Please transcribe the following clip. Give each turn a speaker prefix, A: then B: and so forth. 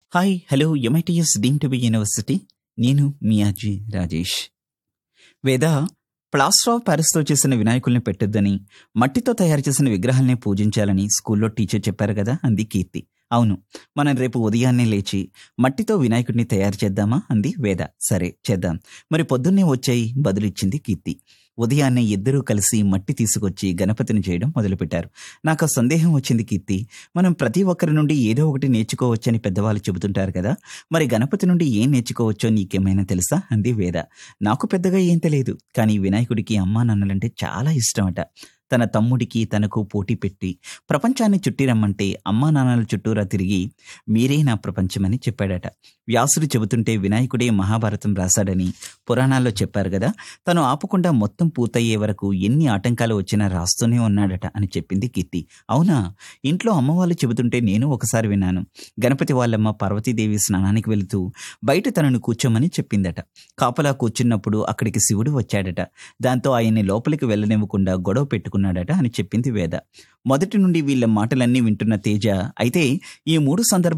A: hi hello MITS deem to be university నేను మీ అజీ రాజేష్ వేద ప్లాస్టర్ ఆఫ్ ప్యారిస్తో చేసిన వినాయకుల్ని పెట్టొద్దని మట్టితో తయారు చేసిన విగ్రహాల్ని పూజించాలని స్కూల్లో టీచర్ చెప్పారు కదా అంది కీర్తి అవును మనం రేపు ఉదయాన్నే లేచి మట్టితో వినాయకుడిని తయారు చేద్దామా అంది వేద సరే చేద్దాం మరి పొద్దున్నే వచ్చాయి బదులిచ్చింది కీర్తి ఉదయాన్నే ఇద్దరూ కలిసి మట్టి తీసుకొచ్చి గణపతిని చేయడం మొదలుపెట్టారు నాకు ఆ సందేహం వచ్చింది కీర్తి మనం ప్రతి ఒక్కరి నుండి ఏదో ఒకటి నేర్చుకోవచ్చని పెద్దవాళ్ళు చెబుతుంటారు కదా మరి గణపతి నుండి ఏం నేర్చుకోవచ్చో నీకేమైనా తెలుసా అంది వేద నాకు పెద్దగా ఏం తెలియదు కానీ వినాయకుడికి అమ్మా నాన్నలంటే చాలా ఇష్టమట తన తమ్ముడికి తనకు పోటీ పెట్టి ప్రపంచాన్ని చుట్టి రమ్మంటే అమ్మా నాన్నల చుట్టూరా తిరిగి మీరే నా ప్రపంచమని చెప్పాడట వ్యాసుడు చెబుతుంటే వినాయకుడే మహాభారతం రాశాడని పురాణాల్లో చెప్పారు కదా తను ఆపకుండా మొత్తం పూర్తయ్యే వరకు ఎన్ని ఆటంకాలు వచ్చినా రాస్తూనే ఉన్నాడట అని చెప్పింది కీర్తి అవునా ఇంట్లో అమ్మవాళ్ళు చెబుతుంటే నేను ఒకసారి విన్నాను గణపతి వాళ్ళమ్మ పార్వతీదేవి స్నానానికి వెళుతూ బయట తనను కూర్చోమని చెప్పిందట కాపలా కూర్చున్నప్పుడు అక్కడికి శివుడు వచ్చాడట దాంతో ఆయన్ని లోపలికి వెళ్ళనివ్వకుండా గొడవ పెట్టుకున్నాడట అని చెప్పింది వేద మొదటి నుండి వీళ్ళ మాటలన్నీ వింటున్న తేజ అయితే ఈ మూడు సందర్భ